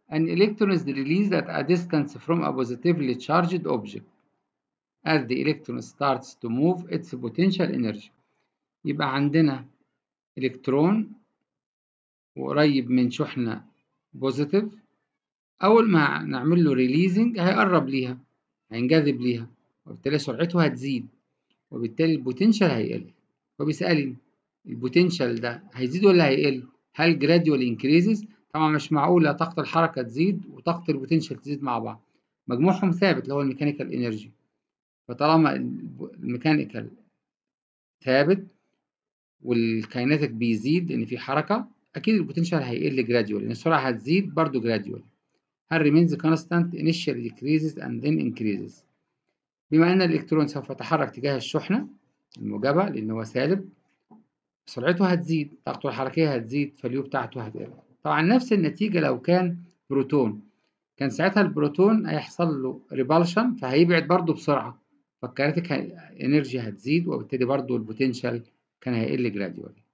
an electron is released at a distance from a positively charged object as the electron starts to move its potential energy يبقى عندنا إلكترون قريب من شحنة بوزيتيف أول ما نعمل له ريليزنج هيقرب ليها هينجذب ليها وبالتالي سرعته هتزيد وبالتالي البوتنشال هيقل فبيسألني البوتنشال ده هيزيد ولا هيقل هل جراديوال انكريزز طبعا مش معقولة طاقة الحركة تزيد وطاقة البوتنشال تزيد مع بعض مجموعهم ثابت اللي هو الميكانيكال انرجي فطالما الميكانيكال ثابت والكايناتيك بيزيد ان في حركة اكيد البوتنشال هيقل جراديوال لان السرعة هتزيد برضو جراديوال هل remains constant initially decreases and then increases بما أن الإلكترون سوف يتحرك تجاه الشحنة الموجبة لأن هو سالب سرعته هتزيد طاقته الحركية هتزيد فاليو بتاعته هتقل طبعا نفس النتيجة لو كان بروتون كان ساعتها البروتون هيحصل له ريبالشن فهيبعد برضه بسرعة فالكاريتيك انرجي هتزيد وبالتالي برضه البوتنشال كان هيقل جراديوالي